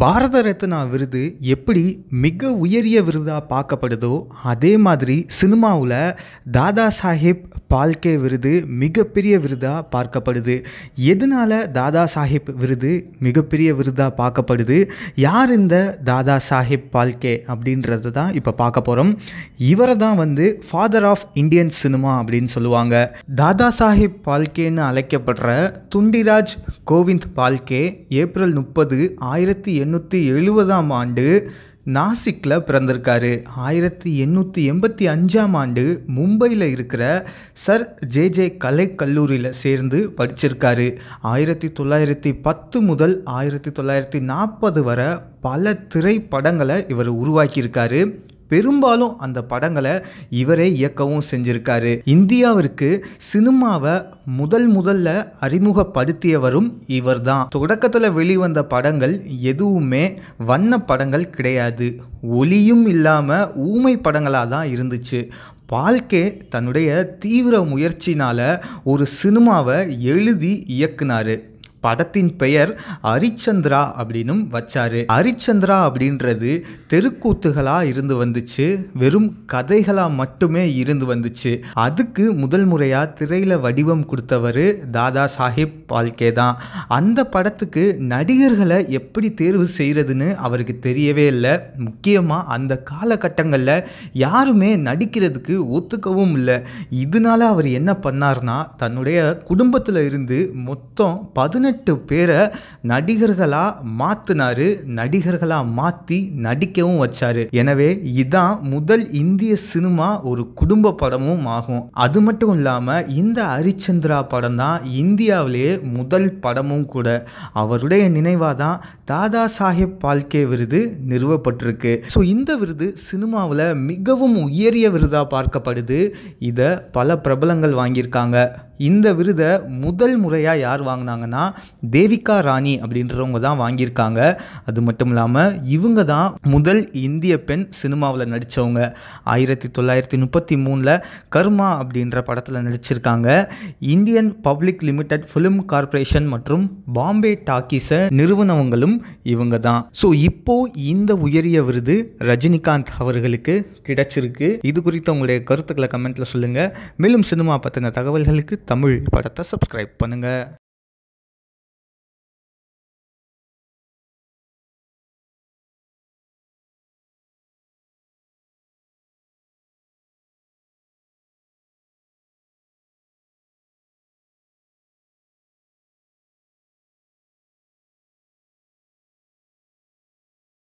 பாரத ரத்னா விருது எப்படி மிக உயரிய விருதாக பார்க்கப்படுதோ அதே மாதிரி சினிமாவில் தாதா சாஹேப் பால்கே விருது மிகப்பெரிய விருதாக பார்க்கப்படுது எதனால் தாதா சாஹேப் விருது மிகப்பெரிய விருதாக பார்க்கப்படுது யார் இந்த தாதா சாஹேப் பால்கே அப்படின்றது தான் இப்போ பார்க்க போகிறோம் இவரை தான் வந்து ஃபாதர் ஆஃப் இந்தியன் சினிமா அப்படின்னு சொல்லுவாங்க தாதா சாஹேப் பால்கேன்னு அழைக்கப்படுற துண்டிராஜ் கோவிந்த் பால்கே ஏப்ரல் முப்பது ஆயிரத்தி எண்ணூற்றி எழுபதாம் ஆண்டு நாசிக்கில் பிறந்திருக்காரு ஆயிரத்தி எண்ணூற்றி எண்பத்தி அஞ்சாம் ஆண்டு மும்பையில் இருக்கிற சர் ஜே ஜே கலைக்கல்லூரியில் சேர்ந்து படிச்சிருக்காரு ஆயிரத்தி தொள்ளாயிரத்தி பத்து முதல் ஆயிரத்தி தொள்ளாயிரத்தி நாற்பது வரை பல திரைப்படங்களை இவர் உருவாக்கியிருக்காரு பெரும்பாலும் அந்த படங்களை இவரே இயக்கவும் செஞ்சிருக்காரு இந்தியாவிற்கு சினிமாவை முதல் முதல்ல அறிமுகப்படுத்தியவரும் இவர்தான் தொடக்கத்தில் வெளிவந்த படங்கள் எதுவுமே வண்ண படங்கள் கிடையாது ஒளியும் இல்லாமல் ஊமை படங்களாக தான் இருந்துச்சு பால்கே தன்னுடைய தீவிர முயற்சினால் ஒரு சினிமாவை எழுதி இயக்குனாரு படத்தின் பெயர் ஹரிச்சந்திரா அப்படின்னும் வச்சாரு ஹரிச்சந்திரா அப்படின்றது தெருக்கூத்துகளாக இருந்து வந்துச்சு வெறும் கதைகளாக மட்டுமே இருந்து வந்துச்சு அதுக்கு முதல் முறையாக திரையில் வடிவம் கொடுத்தவர் தாதா சாஹிப் பால்கே தான் அந்த படத்துக்கு நடிகர்களை எப்படி தேர்வு செய்கிறதுன்னு அவருக்கு தெரியவே இல்லை முக்கியமாக அந்த காலகட்டங்களில் யாருமே நடிக்கிறதுக்கு ஒத்துக்கவும் இல்லை இதனால அவர் என்ன பண்ணார்னா தன்னுடைய குடும்பத்தில் இருந்து மொத்தம் பதினெட்டு பதினெட்டு பேரை நடிகர்களாக மாற்றினாரு நடிகர்களாக மாற்றி நடிக்கவும் வச்சாரு எனவே இதான் முதல் இந்திய சினிமா ஒரு குடும்ப படமும் ஆகும் அது மட்டும் இல்லாமல் இந்த ஹரிச்சந்திரா படம் தான் இந்தியாவிலேயே முதல் படமும் கூட அவருடைய நினைவாக தான் தாதா சாஹேப் பால்கே விருது நிறுவப்பட்டிருக்கு ஸோ இந்த விருது சினிமாவில் மிகவும் உயரிய விருதாக பார்க்கப்படுது இதை பல பிரபலங்கள் வாங்கியிருக்காங்க இந்த விருதை முதல் முறையாக யார் வாங்கினாங்கன்னா தேவிகா ராணி அப்படின்றவங்க தான் வாங்கியிருக்காங்க அது மட்டும் இல்லாமல் இவங்க தான் முதல் இந்திய பெண் சினிமாவில் நடித்தவங்க ஆயிரத்தி தொள்ளாயிரத்தி முப்பத்தி மூணில் கர்மா அப்படின்ற படத்தில் நடிச்சிருக்காங்க Indian public limited film corporation மற்றும் பாம்பே டாக்கீஸை நிறுவனவங்களும் இவங்க தான் ஸோ இப்போ இந்த உயரிய விருது ரஜினிகாந்த் அவர்களுக்கு கிடைச்சிருக்கு இது குறித்த உங்களுடைய கருத்துக்களை கமெண்ட்டில் சொல்லுங்கள் மேலும் சினிமா பற்றின தகவல்களுக்கு தமிழ் படத்தை சப்ஸ்கிரைப் பண்ணுங்கள்